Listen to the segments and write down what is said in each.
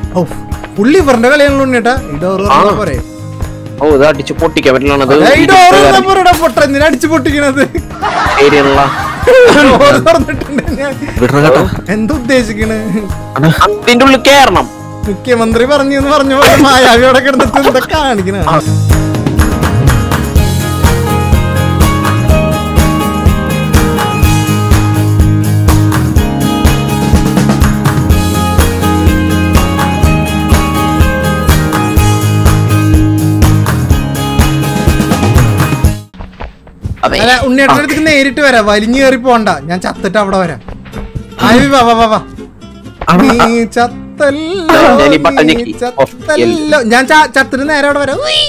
ഔ, പുള്ളി ഇവരുടെ കളിയാണല്ലോ ഉണ്ണിയേട്ടാ ഈ ഡോർ തുറന്നാ പോരെ ഓ ഇത് അടിച്ച് പൊട്ടിക്കാൻ പറ്റില്ലാണത് ഏ, ഈ ഡോർ തുറന്നാ പോരെടാ പൊട്ട എന്തിനാ അടിച്ചു പൊട്ടിക്കണത് ശരിയാണല്ല ഡോർ തുറന്നിട്ടുണ്ട് ഞാൻ വിടണം കേട്ടോ എന്താ ഉദ്ദേശിക്കണ് അതിന്റെ ഉള്ളിൽ കേറണം മുഖ്യമന്ത്രി പറഞ്ഞു എന്ന് പറഞ്ഞ പോലെ മായാവി അവിടെ കിടന്നിട്ട് എന്താ കാണിക്കണ അതെ അല്ല ഉണ്ണിയേട്ടൻ്റെ അടുത്തേക്ക് നേരിട്ട് വരാം വലിഞ്ഞു കയറി പോണ്ട ഞാൻ ചത്തിട്ട് അവിടെ വരാം ആയി വാ വാ വാ വാ നീ ചത്തല്ലോ ഞാൻ ഈ ബട്ടൺ നീ ഞെക്കി. ചത്തല്ലോ ഞാൻ ച- ചത്തിട്ട് നേരെ അവിടെ വരാം ഉയ്.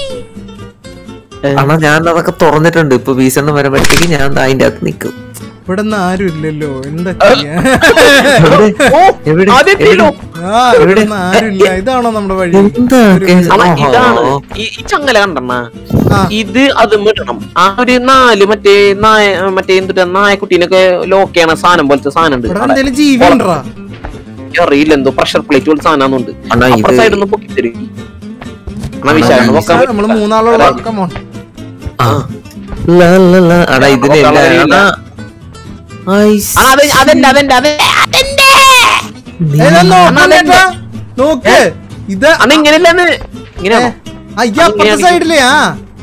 അണ്ണാ ഞാൻ അതൊക്കെ തുറന്നിട്ടുണ്ട് ഇപ്പൊ വീസെണ്ണം വരുമ്പോഴത്തേക്ക് ഞാൻ ദാ അതിന്റെ അകത്ത് നിക്കും ഇവിടെ നിന്ന് ആരും ഇല്ലല്ലോ എന്താ ചെയ്യാ എവിടെ? എവിടെ? അതെത്തിയല്ലോ. ആ ഇവിടെ നിന്ന് ആരും ഇല്ല ഇതാണോ നമ്മുടെ വഴി എന്താ ഒരു- കേ- അണ്ണാ, ഓഹോ. ഇതാണ് ഈ ഈ ചങ്ങല കണ്ടണ്ണ ആ. ഇത് അത് ഇടണം ആ ഒരു നാല് മറ്റേ നായ മറ്റേ എന്തിട്ടാ നായക്കുട്ടീനൊക്കെ ലോക്ക് ചെയ്യണ സാധനം പോലത്തെ സാധനം ഉണ്ട് ഇവിടെ അവിടെ. എന്തേലും ജീവി ഉണ്ടോ അറിയില്ല എന്തോ പ്രഷർ പ്ലേറ്റ് പോലത്തെ സാധനം അണ്ണാ, ഇത് സൈഡിൽ നിന്ന് പൊക്കി തരും അണ്ണാ വിശാഖ പൊക്കാൻ നമ്മള് മൂന്നാളുള്ള കമോൺ ആ. ല, ല, ല. അടാ ഇതിന് നോക്കാൻ എല്ലാ- കഴിയില്ല. അണ്ണാ. ഐസ്. അണ്ണാ, അത് അതെന്റെ അതെന്റെ അതെ അതെന്റെ നോക്കല്ലേട്ടാ നോക്ക് ഇത് അണ്ണ ഇങ്ങനെയല്ലെന്ന് ഇങ്ങനെയാണോ അയ്യ അപ്പുറത്തെ സൈഡിലേ ആ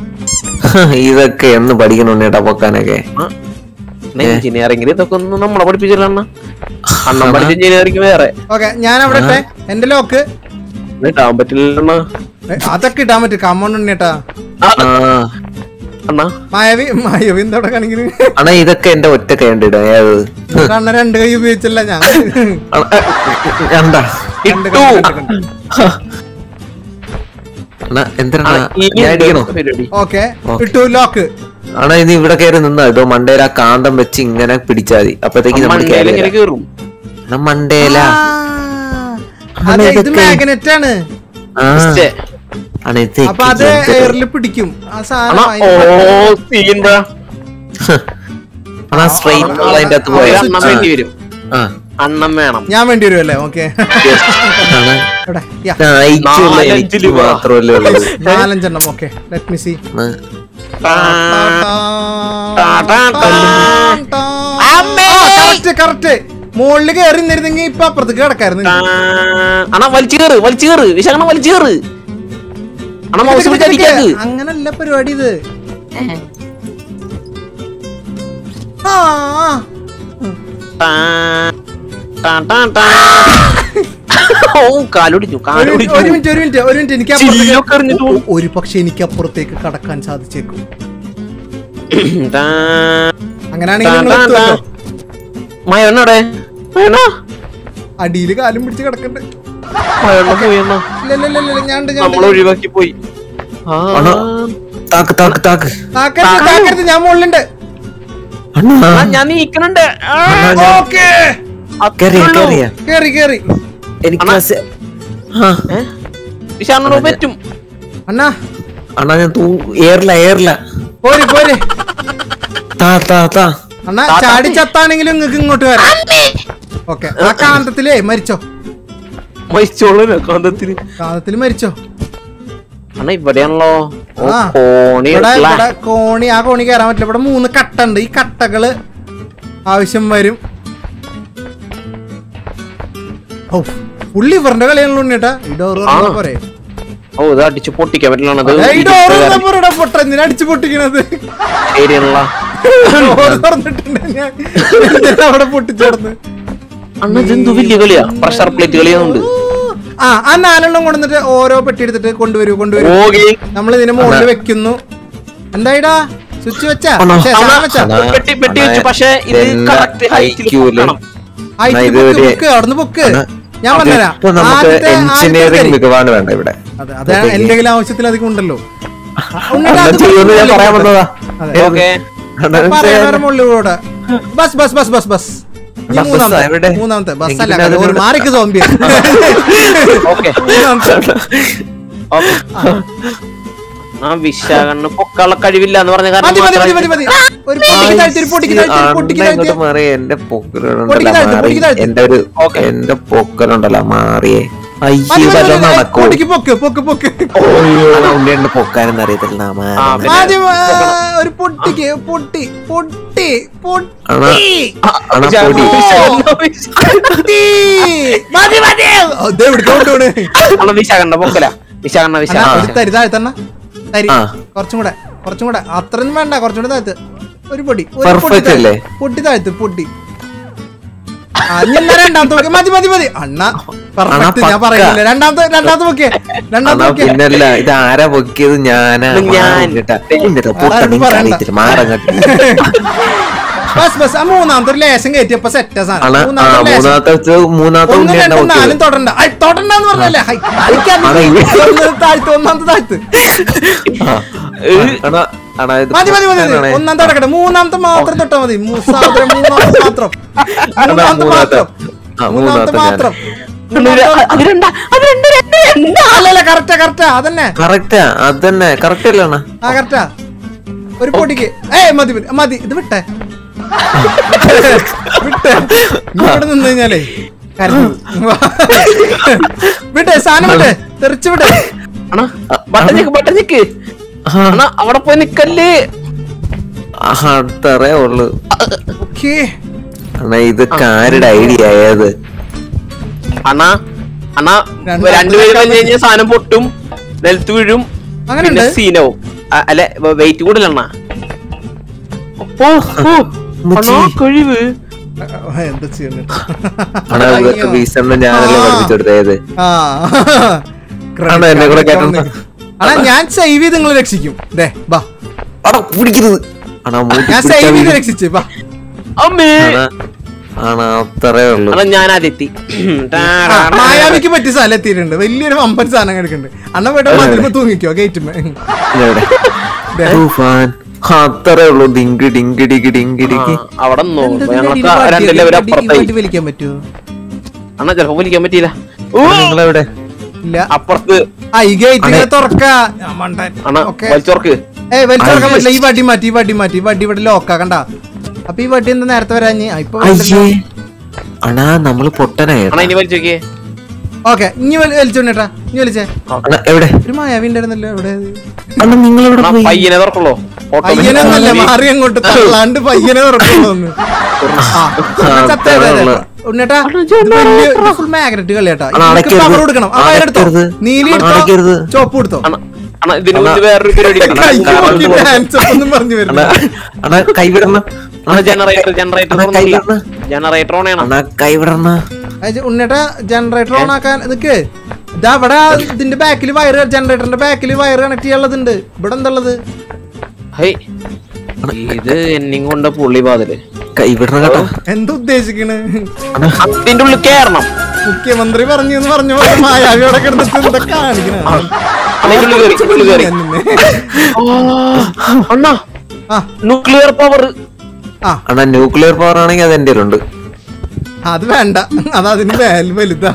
ഇതൊക്കെ എന്ന് പഠിക്കണുണ്ടേട്ടാ പൊക്കാനൊക്കെ എഞ്ചിനീയറിംഗിൽ ഇതൊക്കെ ഒന്ന് നമ്മളെ പഠിപ്പിച്ചില്ല അണ്ണ അണ്ണൻ പഠിച്ച എഞ്ചിനീയറിംഗ് വേറെ ഓക്കെ ഞാൻ അവിടെ ഇട്ടെ എന്റെ ലോക്ക് ഇടാൻ പറ്റില്ല അണ്ണാ ഏ, അതൊക്കെ ഇടാൻ പറ്റും കമോൺ ഉണ്ണിയേട്ടാ ആ, ആ അണ്ണാ മായവി മായവി എന്തോടെ കാണിക്കുന്നു അണ്ണാ ഇതൊക്കെ എന്റെ ഒറ്റ കൈണ്ടിടാ ഏത് കണ്ണ രണ്ട് കൈ ഉപയോഗിച്ചല്ല ഞാൻ അണ്ണാ, രണ്ടാ രണ്ട് ഇട്ടു. കണ്ണ്, രണ്ട് കണ്ണ്. അണ്ണാ എന്തിനാ ആ, ഇനി ഞാൻ അടിക്കണോ പരിപാടി ഓക്കെ ഓക്കേ. ഇട്ടു ലോക്ക് അണ്ണാ ഇനി ഇവിടെ കയറി നിന്നാ ഇതോ മണ്ടേല ആ കാന്തം വെച്ച് ഇങ്ങനെ പിടിച്ചാ മതി അപ്പഴത്തേക്ക് നമ്മൾ മണ്ടയിൽ കയറി ഇങ്ങനെ കേറും അണ്ണാ മണ്ടേല ആ, അതെ ഇത് ഇതൊക്കെ- മാഗ്നറ്റ് ആണ് ആ ഛെ. അണ്ണാ ഇത് അപ്പൊ അത് എയറിൽ പിടിക്കും ആ അണ്ണാ സാധനം ഓ അതിന്റെ- സീൻ്റെ അണ്ണാ സ്ട്രൈറ്റ് അതിന്റെ അകത്ത് ഒരു പോയാ അണ്ണം വേണ്ടി വരും ആ അണ്ണം വേണം ഞാൻ വേണ്ടി വരുമല്ലേ ഓക്കെ അണ്ണാ ഇവിടെ യാ. നയിച്ചുള്ള നാലഞ്ച് എനിക്ക് രൂപ. മാത്രമല്ലേ ഉള്ളത് നാലഞ്ചെണ്ണം ഓക്കെ ലെറ്റ് മി സി അണ്ണാ, ടാ, ടാ, ടാ, ടാ. അമ്മേ! കറക്റ്റ് കറക്റ്റ് മുകളിൽ കയറി നിന്നിരുന്നെങ്കിൽ ഇപ്പൊ അപ്പുറത്തേക്ക് കിടക്കായിരുന്നു ടാ. അണ്ണാ വലിച്ചു കയറ് വലിച്ചു കയറ് വിശാഖണ വലിച്ചു കയറ് അണ്ണാ മൗസ് പിടിച്ചടിക്കാക്ക് അങ്ങനല്ല പരിപാടി ഇത് ആ ആ. ടാ, ടാ, ടാ, ടാ. ഓ കാലൊടിഞ്ഞു ഒരു കാലൊടിഞ്ഞു ഒരു മിനിറ്റ് ഒരു മിനിറ്റ് ഒരു മിനിറ്റ് എനിക്ക് ചില്ലൊക്കെ എറിഞ്ഞിട്ട് അപ്പുറത്തേക്ക് ഒ- ഒരു പക്ഷെ എനിക്ക് അപ്പുറത്തേക്ക് കടക്കാൻ സാധിച്ചേക്കും ടാ, അങ്ങനെയാണെങ്കിൽ ടാ, നിങ്ങൾ ടാ, ടാ. എത്തുമല്ലോ മയോണ്ണടെ മയോണ്ണ അടിയിൽ കാലും പിടിച്ച് കിടക്കണ്ട് മയോണ്ണ പോയി അണ്ണാ ഇല്ല ഇല്ല ഇല്ല, ഇല്ല ഞാൻ ഉണ്ട്, ഞാൻ നമ്മൾ ഉണ്ട്. ഒഴിവാക്കി പോയി ആ. അണ്ണാ താക്ക് താക്ക് താക്ക് താക്കരുത്, താക്കരുത്, ഞാൻ മുകളിലുണ്ട് അണ്ണാ ആ, ഞാൻ നീക്കണുണ്ട് ആ, അണ്ണാ, ഞാൻ- ഓക്കേ കേറിയ അത്രേ ഉള്ളൂ. കേറിയ കേറി കേറി എനിക്ക് അണ്ണാ. ആ സെ- ആ ഏ? വിശാഖണ്ണനോട് പറ്റും അണ്ണാ അണ്ണാ ഞാൻ തൂ ഏറില്ല ഏറില്ല പോര് പോര് താ താ താ അണ്ണാ ചാടി ചത്താണെങ്കിലും നിങ്ങൾക്ക് ഇങ്ങോട്ട് വരാം ഓക്കെ ആ കാന്തത്തിലേ മരിച്ചോ മരിച്ചോളൂ കാന്തത്തിന് കാന്തത്തിൽ മരിച്ചോ അണ്ണാ ഇവിടെയാണല്ലോ ഓ, ആ. കോണി ഇവിടെ ഉള്ള. ഇവിടെ കോണി ആ കോണി കയറാൻ പറ്റില്ല ഇവിടെ മൂന്ന് കട്ട ഉണ്ട് ഈ കട്ടകള് ആവശ്യം വരും ഔ, പുള്ളി ഇവരുടെ കളിയാണല്ലോ ഉണ്ണിയേട്ടാ ഈ ഡോർ ആ. പോരെ ഓ ഇത് അടിച്ച് പൊട്ടിക്കാൻ പറ്റില്ലാണത് ഏ, ഈ ഡോർ പോരടാ പൊട്ട എന്തിനാ അടിച്ചു പൊട്ടിക്കണത് ശരിയാണല്ലോ ഡോർ തുറന്നിട്ടുണ്ട് ഞാൻ എന്തിനാ അവിടെ പൊട്ടിച്ചേർന്ന് അണ്ണ ഇതെന്തു വലിയ കളിയാ പ്രഷർ പ്ലേറ്റ് കളിയാന്നുണ്ട് ആ ആ നാലെണ്ണം കൊണ്ടുവന്നിട്ട് ഓരോ പെട്ടി എടുത്തിട്ട് കൊണ്ടുവരൂ കൊണ്ടുവരൂ ഓകെ നമ്മൾ ഇതിന് മുകളിൽ വെക്കുന്നു എന്തായിടാ സ്വിച്ച് വെച്ചാ അണ്ണാ. ശ്ശെ, സാധനം വെച്ചാ അണ്ണാ. പെട്ടി പെട്ടി വെച്ചു പക്ഷെ ഇത് ഇതെന്നെ കറക്റ്റ് ഹൈറ്റിൽ IQ ല് വെക്കണം ആയിട്ട് ഇത് പൊക്ക്, ഒരു- പൊക്ക്, അവിടുന്ന് പൊക്ക് അണ്ണാ, ഞാൻ പറഞ്ഞുതരാം ഇപ്പൊ നമുക്ക് ആദ്യത്തെ- ആദ്യത്തെ എഞ്ചിനീയറിംഗ് കരി. മികവാണ് വേണ്ട ഇവിടെ അതെ അതെ എന്തെങ്കിലും ആവശ്യത്തിലധികം ഉണ്ടല്ലോ ഉണ്ണിയുടെ അണ്ണാ അത് ചെയ്യുമെന്ന് ഞാൻ പറയാൻ വന്നതാ അതെ. ഓക്കെ അണ്ണാ, പറയാൻ മുകളിൽ കൂടെ bus bus bus bus bus ഇനി അണ്ണാ, ബസ്സാ, മൂന്നാമത്തെ എവിടെ? മൂന്നാമത്തെ ബസ് എങ്കിൽ അല്ല പിന്നെ അത് ഒരു ഇവിടെ- മാറിക്ക് സോംബി ഓക്കെ മൂന്നാമത്തെ ആ വിശാഖണ്ണന് പൊക്കാനുള്ള കഴിവില്ല എന്ന് പറഞ്ഞ കാരണം മതി മതി മതി മതി മാത്രമായി- മതി ഒരു പൊട്ടിക്ക് താഴ്ത്തി ഒരു പൊട്ടിക്ക് താഴ്ത്തി ഒരു പൊട്ടിക്ക് അണ്ണാ താഴ്ത്തി ഇങ്ങോട്ട് മാറി എന്റെ പൊക്കലുണ്ടല്ലോ പൊട്ടിക്ക് താഴ്ത്ത്, മാറി പൊട്ടിക്ക് താഴ്ത്ത്. എന്റെ ഒരു ഓക്കേ. എന്റെ പൊക്കലുണ്ടല്ലോ മാറിയേ അയ്യോ മതി, മതി, വല്ലതും മതി. നടക്കോ പൊട്ടിക്ക് പൊക്ക് പൊക്ക് പൊക്ക് അണ്ണാ ഉണ്ണിയുടെ പൊക്കാനെന്ന് അറിയത്തില്ല ആ, മാ പിന്നെ- ആദ്യം ആ, ഒരു പൊട്ടിക്ക് പൊട്ടി പൊട്ടി അണ്ണാ പൊട്ടി അണ്ണാ പൊടി പൊട്ടി. മതി മതി ഓ, ദേ ഇവിടേക്ക് കൊണ്ടുപോണ്. അണ്ണ വിശാഖണ്ട പൊക്കല വിശാഖണ്ണ അണ്ണാ, വിശാഖ ഒരു തരി താഴ്ത്തണ്ണ തരി ആ. കുറച്ചും കൂടെ കുറച്ചും കൂടെ അത്രയൊന്നും വേണ്ട കുറച്ചും കൂടെ താഴ്ത്ത് ഒരു പൊടി ഒരു Perfect പൊടി താഴ്ത്ത്. അല്ലേ? പൊട്ടി താഴ്ത്ത് പൊട്ടി ആ, ഇനി എന്നാ രണ്ടാമത്തെ നോക്കി മതി മതി മതി അണ്ണ പെർഫെക്റ്റ് ഞാൻ പക്ക. പറയുന്നില്ല രണ്ടാമത്തെ രണ്ടാമത്തെ നോക്കിയേ രണ്ടാമത്തെ അണ്ണാ നോക്കിയേ പിന്നല്ല ഇത് ആരാ പൊക്കിയത് ഞാനാ ഇത് ഞാൻ. ആരും പറയണ്ട. മാറങ്ങട്ട് ബസ് ബസ് ആ മൂന്നാമത്തെ ഒരു ലേശം കയറ്റിയപ്പോ സെറ്റാ സാധനം അണ്ണാ ആ മൂന്നാമത്തെ ലേശം. മൂന്നാമത്തെ വെച്ച് മൂന്നാമത്തെ ഒന്നും ഉണ്ണിയുടെ രണ്ടും നാലും പൊക്കിയത് തൊടണ്ട ഐ, തൊടണ്ടാന്ന് പറഞ്ഞല്ലേ ഹൈ, എനിക്കറിയില്ല. അണ്ണാ, ഇത് ഒന്ന് താഴ്ത്ത് ഒന്നാമത്തെ താഴ്ത്ത് ആ. അണ്ണാ അണ്ണാ ഇത് മതി മതി മതി പൊക്കാനാണേ. ഒന്നാമത്തെ അടക്കട്ടെ മൂന്നാമത്തെ മാത്രം തൊട്ടാ മതി മൂ- സാധനം മൂന്നാമത്തെ മാത്രം മൂന്നാമത്തെ മൂന്നാമത്തെ. മാത്രം ആ, മൂന്നാമത്തെ മൂന്നാമത്തെ മാത്രം അത് രണ്ട അത് രണ്ട് രണ്ട് രണ്ട് അല്ലല്ല കറക്റ്റാ കറക്റ്റാ അതന്നെ കറക്റ്റാ അതന്നെ കറക്റ്റ് അല്ലേ അണ്ണാ ആ കറക്റ്റാ ഒരു പൊടിക്ക് ഏ മതി മതി മതി ഇത് വിട്ടെ വിട്ടെ നീ ഇവിടെ നിന്ന് കഴിഞ്ഞാലേ കരഞ്ഞു. വിട്ടെ സാധനം വിട്ടെ തെറിച്ചു വിട്ടെ അണ്ണാ ബട്ടൺ ചെക്ക് ബട്ടൺ ചെക്ക് ആ, അണ്ണാ അവിടെ പോയി നിക്കല്ലേ ആ, അത്രേ ഉള്ളു ഓക്കേ അണ്ണാ ഇത് ആരുടെ ഐഡിയ ആയത് അണ്ണാ അണ്ണാ രണ്ടാമത്തെ രണ്ടുപേരും കഴിഞ്ഞ് കഴിഞ്ഞാൽ സാധനം പൊട്ടും നിലത്ത് വീഴും അങ്ങനെയുണ്ട്? പിന്നെ സീനാവും അ- അല്ല വെയിറ്റ് കൂടുതലണ്ണ ഓ ഓ അണ്ണാ കഴിവ് എന്താ ചെയ്യണ്ട അണ്ണാ ഇതൊക്കെ വീസണ്ണ ഞാനല്ലേ ആ. പഠിപ്പിച്ചു കൊടുത്തത് ആ ആണോ, എന്നെ കൂടെ കേട്ടോ? അണാ ഞാൻ സേവ് ചെയ്ത് നിങ്ങളെ രക്ഷിക്കും ദേ ബാ അടാ പിടിക്കരുത് അണ്ണാ മൂട്ടി ഞാൻ സേവ് ചെയ്ത് രക്ഷിച്ച് ബാ അമ്മേ അണ്ണാ ആണാ അത്രേ ഉള്ളു അണ്ണാ ഞാൻ ആദ്യത്തി ആ, മായാവിക്ക് പറ്റിയ സ്ഥലം എത്തിയിട്ടുണ്ട് വലിയൊരു വമ്പൻ സാധനം കിടക്കുന്നുണ്ട് അണ്ണ പോയിട്ട് മതിൽമ തൂങ്ങിക്കോ ഗേറ്റുമേ ഇവിടെ തൂഫാൻ ആ, അത്രേ ഉള്ളു ഡിങ്കി ഡിങ്കി ഡിങ്കി ഡിങ്കി ഡിങ്കി അവിടെ നിന്നോ ഞങ്ങൾക്ക് രണ്ട് ലെവൽ അപ്പുറത്തായി വലിക്കാൻ പറ്റുമോ അണ്ണാ ചിലപ്പോ വലിക്കാൻ പറ്റിയില്ല ഓ, നിങ്ങളെവിടെ ഇല്ല അപ്പുറത്ത് ആ ഈ ഗേറ്റ് ഇങ്ങനെ തുറക്കാ ഞാൻ മണ്ടൻ. അണ്ണാ ഓക്കേ. വലിച്ചോർക്ക് ഏയ് വലിച്ചെടുക്കാൻ പറ്റില്ല ഈ വടി മാറ്റി ഈ വടി മാറ്റി ഈ വടി ഇവിടെ ലോക്കാ കണ്ട അപ്പൊ ഈ വടി എന്താ നേരത്തെ വരാഞ്ഞ് ആ, ഇപ്പൊ അയ്യേ അണ്ണാ നമ്മള് പൊട്ടനായ അണ്ണാ ഇനി വലിച്ചോക്കിയേ ഓക്കെ ഇനി വലിച്ചോണ്ടേട്ടാ ഇനി വലിച്ചേ അണ്ണാ എവിടെ ഒരു മായാവി ഉണ്ടായിരുന്നല്ലോ എവിടെ അണ്ണാ നിങ്ങളെവിടെ അണ്ണാ പോയി പയ്യനെ തുറക്കുള്ളൂ പയ്യനൊന്നല്ല മാറി അങ്ങോട്ട് തള്ളാണ്ട് പയ്യനെ തുറക്കുന്നു ഉണ്ണേട്ടാ ഫുൾ മാഗ്നറ്റ് കളിയാട്ടാ അണ്ണാ, അടയ്ക്കരുത്. പവർ കൊടുക്കണം ആ വയറെടുത്തോ അടയ്ക്കരുത്. നീലി എടുത്തോ അടയ്ക്കരുത്. ചോപ്പ് കൊടുത്തോ അണ്ണാ ഇതിന് മുമ്പ് വേറൊരു പരിപാടി കൈക്ക് നോക്കി ഡാൻസ് ഒന്നും പറഞ്ഞു അണ്ണാ വരുന്നു അണ്ണാ കൈവിടണ അണ്ണാ ജനറേറ്റർ ജനറേറ്റർ അണ്ണാ, കൈ വിടണ. ജനറേറ്റർ ഓൺ ചെയ്യണം അണ്ണാ കൈവിടണ ഉണ്ണേട്ടാ ജനറേറ്റർ ഓൺ ആക്കാൻ നിക്ക് ഇതാ ഇവിടെ ഇതിന്റെ ബാക്കിൽ വയറ് ജനറേറ്ററിന്റെ ബാക്കിൽ വയറ് കണക്ട് ചെയ്യാനുള്ളതുണ്ട് ഇവിടെ എന്താ ഉള്ളത് ഹൈ ഇത് എന്നെയും കൊണ്ട് പുള്ളി പാതില് കൈവിടണ കേട്ടോ എന്താ ഉദ്ദേശിക്കണ് അണ്ണാ അതിന്റെ ഉള്ളിൽ കേറണം മുഖ്യമന്ത്രി പറഞ്ഞു എന്ന് പറഞ്ഞ പോലെ മായാവി അവിടെ കിടന്നിട്ട് എന്താ കാണിക്കണ അതിന്റെ ഉള്ളിൽ കയറി ഉള്ളിൽ കയറി അണ്ണാ ആ ന്യൂക്ലിയർ പവർ ആ അണ്ണാ ന്യൂക്ലിയർ പവർ ആണെങ്കിൽ അത് എന്റെ ഉണ്ട് അത് വേണ്ട അത് അതിന് വേൽ വലുതാ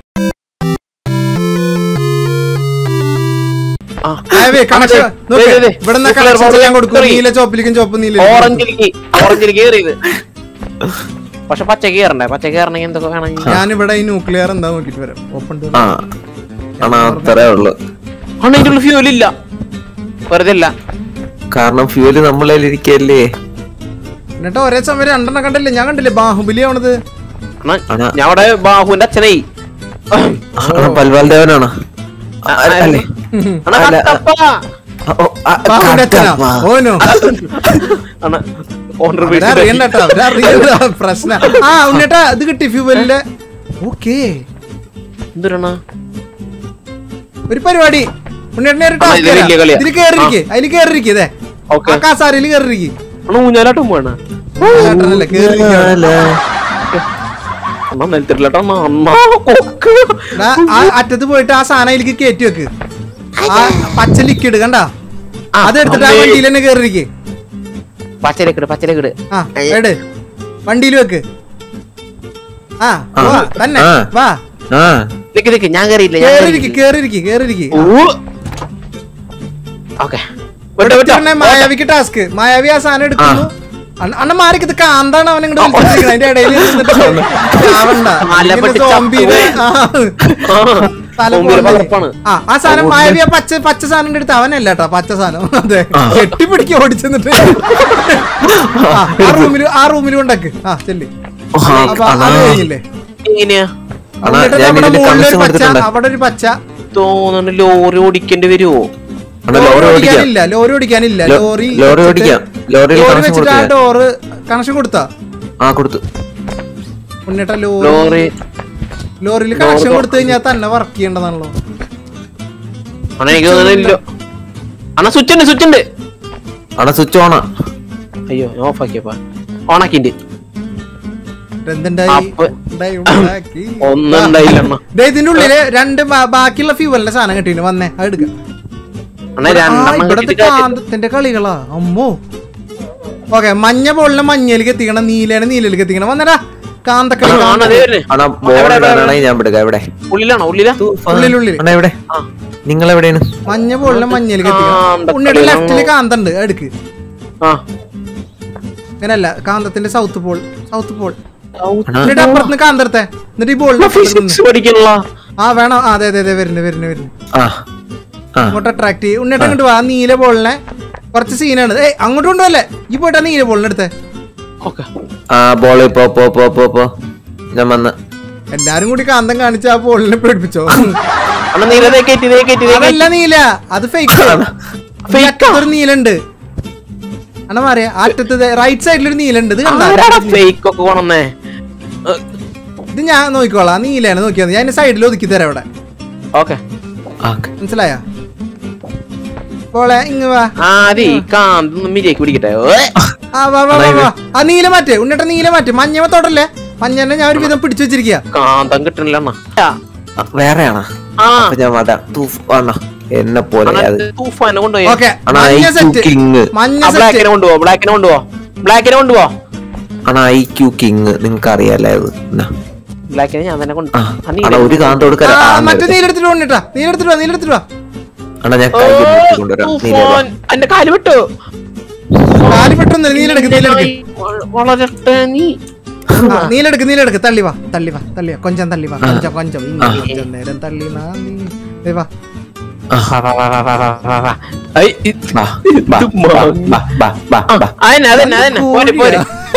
ആയവേ, connection. ദേ, നോക്ക്. ദേ, ദേ. ഇവിടെ നിന്ന് Nuclear connection power ചെയ്യാൻ കൊടുക്കും കയറി. നീല ചോപ്പിലേക്കും ചോപ്പ് നീല ഓറഞ്ചിലേക്ക് ഓറഞ്ചിലേക്ക് കയറിയത് പക്ഷെ പച്ച കയറണ്ടേ പച്ച കയറണമെങ്കിൽ എന്തൊക്കെ വേണമെങ്കിൽ ഞാനിവിടെ ഈ ന്യൂക്ലിയർ എന്താ നോക്കിട്ട് വരാം ഓപ്പൺ ആ അണ്ണാ അത്രേ ഉള്ളു അണ്ണാ ഇതിന്റെ ഉള്ളിൽ ഫ്യൂൽ ഇല്ല വെറുതെ ഇല്ല കാരണം ഫ്യൂല് നമ്മളതിലിരിക്കല്ലേ എന്നിട്ട് ഒരേ സമയം രണ്ടെണ്ണം കണ്ടില്ലേ ഞാൻ കണ്ടില്ലേ ബാഹുബലി ആവണത് അണ്ണാ അണ്ണാ. ഞാൻ അവിടെ ബാഹുവിന്റെ അച്ഛനായി അണ്ണാ പൽവാൽ ദേവനാണോ ആ, അല്ലേ അണ്ണാ അല്ല, കട്ടപ്പ ഓ, ആ, ബാഹുവിന്റെ അച്ഛനാ കട്ടപ്പ. ഓനോ അണ്ണാ കോൺട്രിബ്യൂഷൻ അവരറിയണ്ടട്ടോ അവരറിയണ്ട പ്രശ്നം ആ ഉണ്ണേട്ടാ ഇത് കിട്ടി ഫ്യൂവലിന്റെ ഓക്കേ എന്തൊരണ ഒരു പരിപാടി ഉണ്ണേട്ടനെ ഒരു ആ, ടാസ്ക് ഇത് വലിയ കളിയാ. ഇതിൽ കേറിയിരിക്കേ അതിൽ കേറിയിരിക്കേ ഇതേ ഓക്കെ ആ കാസാരയിൽ കേറിയിരിക്കേ അണ്ണാ ഊഞ്ഞാലാട്ടും വേണ ചേട്ടനല്ലേ കേറിയിരിക്കുക ഊഞ്ഞാല. അണ്ണാ നിലത്തിട്ടില്ലട്ടോ അണ്ണാ അണ്ണാ കൊക്ക് എടാ, ആ അറ്റത്ത് പോയിട്ട് ആ സാധനം അതിലേക്ക് കയറ്റി വെക്ക് ആ പച്ച ലിക്വിഡ് കണ്ട ആ, അതെടുത്തിട്ട് ആ അമ്മേ. വണ്ടിയിൽ തന്നെ കേറിയിരിക്കേ പച്ചരക്കിട് പച്ചരക്കിട് ആ എട് വണ്ടിയിൽ വെക്ക് ആ ആ. വാ തന്നെ ആ. വാ ആ നിക്ക് നിക്ക് ഞാൻ കയറിയില്ല ഞാൻ കേറിയിരിക്ക് കേറിയിരിക്ക് കേറിയിരിക്ക് ഓക്കെ ഇവിടെ മായാവിക്ക് ടാസ്ക് മായാവി ആ സാധനം എടുക്കുന്നു അണ്ണ- അണ്ണ മാറിക്കത് കാന്താണ് അവൻ ഇങ്ങോട്ട് വിളിച്ചിരിക്കുന്നത് അതിന്റെ ഇടയിൽ ഇരുന്നിട്ട് ചാവണ്ട. തല ഇങ്ങനെ പൊട്ടി zombie-നെ, ആ, തല മുമ്പിൽ പൊട്ടി. പകർപ്പാണ് ആ ആ സാധനം മായവി ആ പച്ച പച്ച സാധനം എടുത്ത് അവനല്ല കേട്ടോ പച്ച സാധനം അതെ കെട്ടിപ്പിടിക്കുക ഓടിച്ചെന്നിട്ട് ആ, ആ റൂമിൽ ആ റൂമിൽ കൊണ്ടാക്ക് ആ ചെല്ലി ആ, അപ്പൊ അണ്ണാ. അത് കഴിഞ്ഞില്ലേ എങ്ങനെയാ അണ്ണാ, എന്നിട്ട് ഞാൻ നമ്മുടെ ഇതില് മുകളിൽ ഒരു connection പച്ച കൊടുത്തിട്ടുണ്ട്. അവിടെ ഒരു പച്ച തോന്നുന്നു ലോറി ഓടിക്കേണ്ടി വരുമോ അണ്ണാ ലോറി ഓടിക്കാം ഓടിക്കാനില്ല ലോറി ഓടിക്കാനില്ല ലോ- ലോറി ലോറി വെച്ചിട്ട് ഓടിക്കാം ലോറിയിൽ ലോറി കണക്ഷൻ വെച്ചിട്ട് ആ കൊടുത്തില്ല ഡോറ് കണക്ഷൻ കൊടുത്താ ആ കൊടുത്തു ഉണ്ണിട്ട ലോറി ലോറി ലോറിയിൽ കണക്ഷൻ കൊടുത്തു കഴിഞ്ഞാൽ തന്നെ വർക്ക് ചെയ്യേണ്ടതാണല്ലോ അണ്ണാ എനിക്ക് തോന്നുന്നില്ല അണ്ണാ സ്വിച്ച് ഉണ്ട് സ്വിച്ച് ഉണ്ട് അണ്ണാ സ്വിച്ച് ഓണാ അയ്യോ ഞാൻ ഓഫ് ആക്കിയപ്പാ ഓണാക്കിണ്ട് എന്തുണ്ടായി അപ്പൊ- ഉണ്ടായി, ഉണ്ടാക്കി. ഒന്നും ഉണ്ടായില്ല അണ്ണാ ദേ ഇതിന്റെ ഉള്ളില് രണ്ട് ബാ- ബാക്കിയുള്ള ഫ്യൂവലിന്റെ സാധനം കിട്ടിയിട്ട് വന്നേ അത് എടുക്കാം അണ്ണാ ആ, രണ്ടെണ്ണം ഇവിടത്തെ കിട്ടിയിട്ട് കാര്യമില്ല. കാന്തത്തിന്റെ കളികളാ അമ്മോ ഓക്കെ മഞ്ഞ ബോളിനെ മഞ്ഞയിലേക്ക് എത്തിക്കണം നീലേനെ നീലയിലേക്ക് എത്തിക്കണം വന്നടാ കാന്തക്കളി ആ, അണ്ണാ, ദേ വരുന്നേ. അണ്ണാ എവിടെ, ബോൾ എവിടെ, ഇടാനാണെങ്കിൽ ഞാൻ വിടുക എവിടെ ഉള്ളിലാണോ ഉള്ളിലാ ഉള്ളിലുള്ളിൽ അണ്ണാ എവിടെ ആ. നിങ്ങൾ എവിടെയാണ് മഞ്ഞ ബോളിനെ മഞ്ഞയിലേക്ക് എത്തിക്കണം കാന്തക്കളി ഉണ്ണിയുടെ ആണോ? ലെഫ്റ്റില് കാന്തണ്ട് അത് എടുക്ക് ആ അങ്ങനല്ല കാന്തത്തിന്റെ സൗത്ത് പോൾ സൗത്ത് പോൾ അണ്ണാ എന്നിട്ട് അപ്പുറത്ത് കാന്തെടുത്തേ എന്നിട്ട് ഈ ബോളിനെ ഫിസിക്സ് പഠിക്കണല്ല ആ വേണം ആ, അതെ അതെ അതെ വരുന്നു വരുന്നു വരുന്നു ആ ആ അങ്ങോട്ട് അട്രാക്ട് ചെയ്യും ഉണ്ണിട്ട് അങ്ങോട്ട് വാ ആ നീല ബോളിനെ കുറച്ച് സീനാണ് ഏയ് അങ്ങോട്ട് കൊണ്ടുപോകല്ലേ ഈ പോയിട്ട് ആ നീല ബോളിനെ എടുത്തേ ഓക്കെ ആ ബോള് പോ പോ പോ പോ പോ ഞാൻ വന്ന് എല്ലാരും കൂടി കാന്തം കാണിച്ച് ആ ബോളിനെ പേടിപ്പിച്ചോ അണ്ണാ നീല ദേ കയറ്റി ദേ കയറ്റി ദേ കയറ്റി. അതല്ല നീല അത് ഫേക്ക് ഒരു നീലുണ്ട് അണ്ണ മാറിയ അറ്റത്ത് റൈറ്റ് സൈഡിൽ ഒരു നീലുണ്ട് ഇത് കണ്ടാ ആരാടാ ഫേക്ക് ഒക്കെ കൊണന്നേ ഇത് ഞാൻ നോക്കിക്കോളാം ആ നീലാണ് നോക്കിയാൽ മതി. ഞാൻ സൈഡിൽ ഒതുക്കി തരാം ഇവിടെ ഓക്കെ ആ മനസ്സിലായ ബോളെ ഇങ്ങ് വാ ആദ്യം ഈ കാന്തൊന്ന് മിരിയേക്ക് പിടിക്കട്ടെ ഓ, ആ വാ വാ വാ വാ ആ നീല മാറ്റ് ഉണ്ണിട്ട നീല മാറ്റ് മഞ്ഞ തൊടല്ലേ മഞ്ഞനെ ഞാൻ ഒരു വിധം പിടിച്ചു വെച്ചിരിക്കുക കാന്തം കിട്ടണില്ല അണ്ണാ ആ, വേറെയാണോ ആ അപ്പൊ ഞാൻ വരാം തൂഫ് അണ്ണാ എന്നെ പോലെ അണ്ണാ, അത് തൂഫാനെ കൊണ്ടുപോയി ഓക്കെ അണ്ണാ മഞ്ഞ ഐ സെറ്റ് കിങ് മഞ്ഞ സെറ്റ് ബ്ലാക്കിനെ കൊണ്ടുപോ ബ്ലാക്കിനെ കൊണ്ടുപോ ബ്ലാക്കിനെ കൊണ്ടുപോ അണ്ണാ ഐ ക്യൂ കിങ് നിങ്ങൾക്ക് അറിയാലോ ഇത് എന്നാ. ബ്ലാക്കിനെ ഞാൻ തന്നെ കൊണ്ടു ആ അണ്ണാ ഒരു കാന്ത കൊടുക്കാൻ ആ മറ്റേ നീലെടുത്തിട്ട് കൊണ്ടിട്ടാ നീലെടുത്തിട്ട് വാ നീലെടുത്തിട്ട് വാ അണ്ണാ ഞാൻ കൈ കെട്ടി കൊണ്ടുവരാം നീ വാ. എന്റെ കാല് വിട്ടു കാലി പെട്ടെന്ന് നീലെടുക്ക് നീലെടുക്ക് വളരട്ടെ നീ ആ, നീലെടുക്ക് നീലെടുക്ക് തള്ളി വാ തള്ളി വാ തള്ളി വാ കൊഞ്ചം തള്ളി വാ കൊഞ്ചം കൊഞ്ചം ഇങ്ങനെ കൊഞ്ചം നേരം തള്ളി നാ നീ ദേ വാ വാ, വാ, വാ, വാ, വാ, വാ, വാ, വാ. ഐ, ഇ- ബാ, ബാ, ഇത് ബാ, മാ- ബാ, ബാ, ബാ, ആ, ബാ. അതന്നെ അതന്നെ അതന്നെ പോരെ പോരെ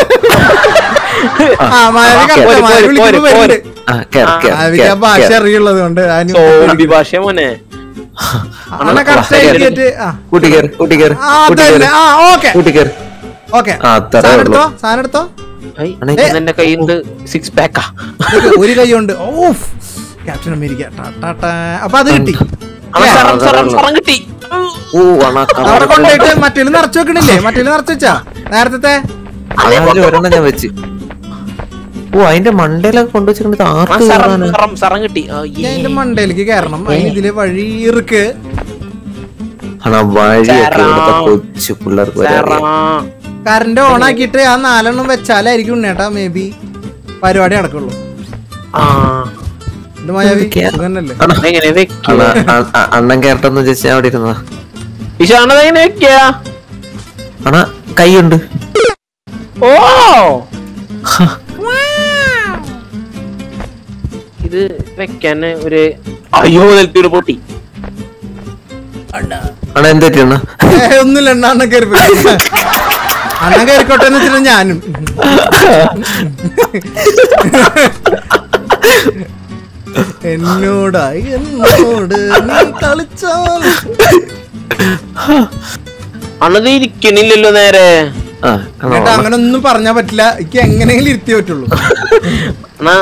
ആ മായവി പോര്, കറക്റ്റ് പോര്, മായവി വിളിക്കുമ്പോ പോര്, വരുന്നുണ്ട് ആ, കേറ്, കേറ്, മായവിക്ക് ആ കേറ്, ഭാഷ കേറ്. അറിയുള്ളത് കൊണ്ട് അതിന് സോംബി ഭാഷ മോനെ അണ്ണ കറക്റ്റ് ആയിട്ട് ആ കൂട്ടി കേറ്, കൂട്ടി കേറ്, ആ കൂട്ടി അതന്നെ കേറ്, ആ ഓക്കെ കൂട്ടി കേറ്. ഓക്കെ ആ, അത്രേ സാധനം ഉള്ളൂ. എടുത്തോ സാധനം എടുത്തോ ഐ, അണ്ണാ, ഇത് എന്റെ കയ്യിൽ നിന്ന് സിക്സ് പാക്കാ ഇതൊക്കെ ഒരു കൈ കൊണ്ട് ഓഫ് ക്യാപ്റ്റൻ അമേരിക്ക ടാ, ടാ, ടാ. അപ്പൊ അത് കിട്ടി അണ്ണാ, ഏ, സറം, സറം, സറം കിട്ടി ഓ, അണ്ണാ, കറ- അവിടെ കൊണ്ടുപോയിട്ട് മറ്റേല് നിറച്ചു വെക്കണില്ലേ മറ്റേല് നിറച്ചു വെച്ചാ നേരത്തെ അതിൽ ഒരെണ്ണം ഞാൻ വെച്ച് ഓ അതിന്റെ മണ്ടയിലൊക്കെ കൊണ്ടുവച്ചിട്ട് ആ, ആർക്ക് സറം കയറാനാ? സറം സറം കിട്ടി ആ, ഞാൻ ഏ. എന്റെ മണ്ടയിലേക്ക് കയറണം അതിന് ഇതില് വഴി ഇറുക്ക് അണ്ണാ വഴിയൊക്കെ സറം. ഇവിടുത്തെ കൊച്ചു പിള്ളേർക്ക് വരെ അറിയാം. സറം. കറണ്ട് ഓൺ ആക്കിയിട്ട് ആ നാലെണ്ണം വെച്ചാലായിരിക്കും ഉണ്ണേട്ടാ മേ ബി പരിപാടി നടക്കുള്ളൂ ആ ഇത് മായാവി എന്തൊക്കെയാ? സുഖന്നല്ലേ അണ്ണാ, എങ്ങനെ വെക്കുക അണ്ണാ, അ- അ- അണ്ണൻ കേരട്ടെന്ന് വെച്ചാൽ ഞാൻ അവിടെ ഇരുന്നതാ വിശാണത് എങ്ങനെ വെക്കുക അണ്ണാ കൈയുണ്ട് ഓ ഇത് വെക്കാൻ ഒരു അയ്യോ നിലത്തൂര് പൊട്ടി അണ്ണാ എന്ത് പറ്റി അണ്ണാ ഏ, ഒന്നുമില്ല എണ്ണ അണ്ണൻ കയറി പോയി. അണ്ണൻ കയറിക്കോട്ടെ എന്ന് വെച്ചിട്ട് ഞാനും എന്നോടായി എന്നോട് നീ കളിച്ചാൽ അണ്ണത് ഇരിക്കണില്ലല്ലോ നേരെ ആ അണ്ണാ, എന്നിട്ട് അങ്ങനെ ഒന്നും പറഞ്ഞാ പറ്റില്ല എനിക്ക് എങ്ങനെയെങ്കിലും ഇരുത്തിയേ പറ്റുള്ളൂ അണ്ണാ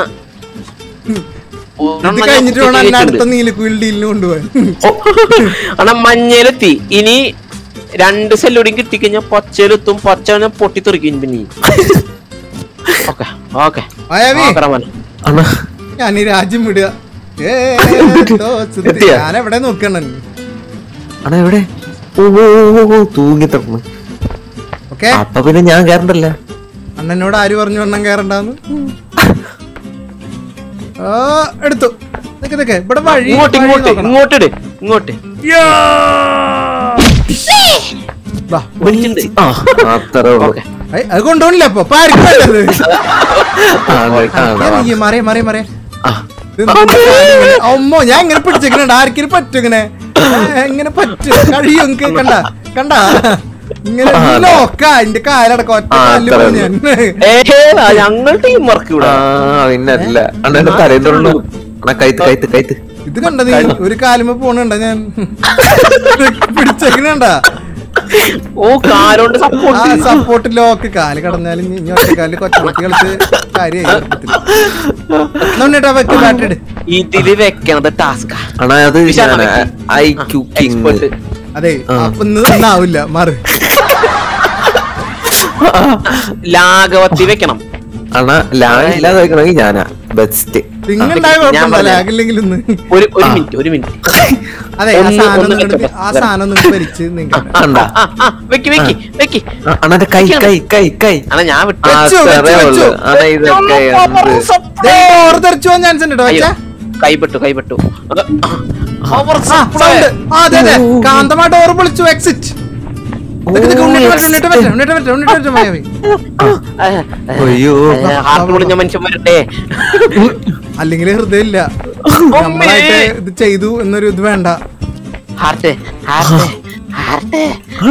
ഇത് കഴിഞ്ഞിട്ട് വേണം എന്നെ അടുത്ത നീലക്കുയിൽ ഡീലിന് കൊണ്ടുപോകാൻ അണ്ണാ മഞ്ഞയിലെത്തി ഇനി രണ്ട് സെല്ലൂടിയും കിട്ടിക്കഴിഞ്ഞാൽ പച്ചയിലെത്തും പച്ച കഴിഞ്ഞാൽ പൊട്ടിത്തെറിക്കും പിന്നെ ഓക്കെ ഓക്കെ മായാവി അണ്ണാ ഞാൻ ഈ രാജ്യം വിടുക ഏ, തോച്ചത്. എത്തിയോ? ഞാൻ എവിടെ നോക്കണം അണ്ണാ എവിടെ ഓ ഓ ഓ, ഓ തൂങ്ങി തറന്നു ഓക്കെ അപ്പൊ പിന്നെ ഞാൻ കേറണ്ടല്ല അണ്ണനോട് ആര് പറഞ്ഞു അണ്ണൻ കയറണ്ടാന്ന് ഓ എടുത്തു നിക്ക് നിക്ക് ഇവിടെ വഴി ഇങ്ങോട്ട് വഴി ഇങ്ങോട്ട് നോക്കണം. ഇങ്ങോട്ട് ഇട് ഇങ്ങോട്ട് വാ. വിളിച്ചിട്ടുണ്ട് ആ അത്രേ ഉള്ളൂ ഓക്കെ ഏയ്, അത് കൊണ്ടുപോണില്ല അപ്പൊ ഇപ്പൊ ആർക്കും വേണ്ടത് ആണ്, ആണ്. ഈ മറിയ മറിയ മറിയ ആ. അമ്മോ ഞാൻ ഇങ്ങനെ പിടിച്ചേക്കണുണ്ട് ആർക്കും പറ്റും ഇങ്ങനെ ഏ, ഇങ്ങനെ പറ്റും കഴിയും എനിക്ക് കണ്ട കണ്ട ഇങ്ങനെ ആ, അതെ. നോക്ക എന്റെ കാലടക്കം ഒറ്റ ആ, കാലില് അത്രേ പോയി ഞാൻ ഏ ഞങ്ങൾ ടീം വർക്ക് ഇവിടെ ആ പിന്നല്ല അണ്ണന്റെ തലയിൽ തൊടു അണ്ണാ കൈത്ത് കൈത്ത് കൈത്ത് ഇത് കണ്ട നീ ഒരു കാലുമ്പോ പോണണ്ട ഞാൻ പിടിച്ചേക്കണണ്ട ഓ കാലോണ്ട് ആ സപ്പോർട്ട് സപ്പോർട്ട് ലോക്ക് കാല് കടന്നാലും ഇനി ഒറ്റക്കാലില് കൊച്ചുകുട്ടി കളിച്ച് കാര്യമായിട്ടാ വെക്ക് ബാറ്ററി ഇട് ഇതില് വെക്കണത് ടാസ്കാ അണ്ണാ അത് വിശാലം ഞാൻ വെക്ക്. ഐ ക്യു കിങ് എക്സ്പെർട്ട് അതെ ആ. അപ്പൊ ഇന്ന് നന്നാവില്ല മാറ് ലാഘവത്തി വെക്കണം അണ്ണാ ലാഗ് ഇല്ലാതെ വെക്കണമെങ്കിൽ ഞാനാ ബെസ്റ്റ് നിങ്ങളുണ്ടായ ഞാൻ കുഴപ്പമില്ല പറഞ്ഞില്ലേ? ലാഗില്ലെങ്കിൽ ഇന്ന് ഒരു ഒരു മിനിറ്റ് ഒരു മിനിറ്റ് അതെ ആ ഒന്ന് സാധനം ഒന്ന് നിങ്ങട് വെച്ചോ. ആ സാധനം നിങ്ങൾ ഭരിച്ച് നിങ്ങൾ അണ്ടാ ആ ആ വെക്കി വെക്കി വെക്കി അണ്ണന്റെ കൈ കൈ കൈ കൈ അണ്ണാ ഞാൻ വിട്ടു ആ വെച്ചു, ചെറിയ വെച്ചു, ഉള്ളു വെച്ചു. അണ്ണാ ഇതൊക്കെ എന്ത് ഓർ തെറിച്ചു പോകാൻ ചാൻസ് ഉണ്ട് കേട്ടോ അയ്യോ വെച്ചാ കൈപ്പെട്ടു കൈപ്പെട്ടു Power ആ supply. സൗണ്ട് ആ അതെ അതെ ഓ, ഓ. കാന്തമാ ഡോർ പൊളിച്ചു എക്സിറ്റ് അയ്യോ ഹാർട്ട് പൊളിഞ്ഞ മനുഷ്യൻ വരട്ടെ അല്ലെങ്കിൽ ഹൃദയം ഇല്ല നമ്മളായിട്ട് ഇത് ചെയ്തു എന്നൊരു ഇത് വേണ്ട ഹാർട്ട് ഹാർട്ട് ഹാർട്ട്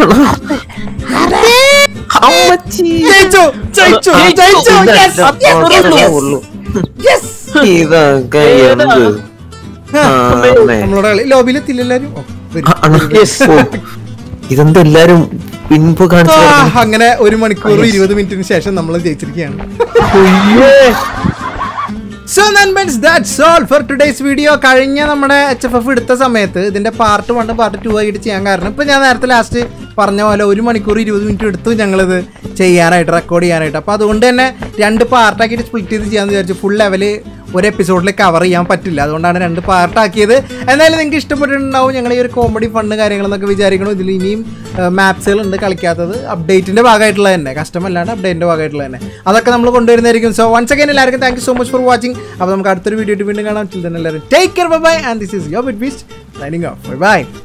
അമ്മച്ചി ജയിച്ചു ജയിച്ചു ആ, ജയിച്ചു ഇതാ, yes, ഇതാ, yes, ഉള്ളൂ, yes, ഉള്ളൂ. yes. ഇതൊക്കെ എന്ത് ആ, ആണേ. നമ്മളോട് കളി ലോബിയിൽ എത്തില്ലെല്ലാരും ഓ, വരൂ. ആ, അണ്ണാ. ഓ, ഇതെന്താ എല്ലാരും പിൻപ് കാണിച്ചു ആ, കിടക്കുന്നു? അങ്ങനെ ഒരു മണിക്കൂർ ഇരുപത് മിനിറ്റിന് ശേഷം നമ്മൾ ജയിച്ചിരിക്കുകയാണ് സോ നൻബൻസ് that's all for today's video കഴിഞ്ഞ നമ്മുടെ എച്ച് എഫ് എഫ് എടുത്ത സമയത്ത് ഇതിന്റെ പാർട്ട് വൺ പാർട്ട് ടു ആയിട്ട് ചെയ്യാൻ കാരണം ഇപ്പൊ ഞാൻ നേരത്തെ ലാസ്റ്റ് പറഞ്ഞ പോലെ ഒരു മണിക്കൂർ ഇരുപത് മിനിറ്റ് എടുത്തു ഞങ്ങളിത് ചെയ്യാനായിട്ട് റെക്കോർഡ് ചെയ്യാനായിട്ട് അപ്പോൾ അതുകൊണ്ട് തന്നെ രണ്ട് പാർട്ടാക്കിയിട്ട് സ്പ്ലിറ്റ് ചെയ്ത് ചെയ്യാന്ന് വിചാരിച്ചു ഫുൾ ലെവല് ഒരു എപ്പിസോഡിൽ കവർ ചെയ്യാൻ പറ്റില്ല അതുകൊണ്ടാണ് രണ്ട് പാർട്ടാക്കിയത് എന്തായാലും നിങ്ങൾക്ക് ഇഷ്ടപ്പെട്ടിട്ടുണ്ടാവും ഞങ്ങൾ ഈ ഒരു കോമഡി ഫണ്ട് കാര്യങ്ങളെന്നൊക്കെ വിചാരിക്കണം ഇതിൽ ഇനിയും മാപ്സുകൾ ഉണ്ട് കളിക്കാത്തത് അപ്ഡേറ്റിന്റെ ഭാഗമായിട്ടുള്ള തന്നെ കസ്റ്റമല്ലാണ്ട് അപ്ഡേറ്റിന്റെ ഭാഗമായിട്ടുള്ള തന്നെ അതൊക്കെ നമ്മൾ കൊണ്ടുവരുന്നതായിരിക്കും സോ വൺസ് അഗൈൻ എല്ലാവർക്കും thank you so much for watching അപ്പോൾ നമുക്ക് അടുത്തൊരു വീഡിയോ വീണ്ടും കാണാം till then എല്ലാവരും take care bye and this is yo bit beast signing off by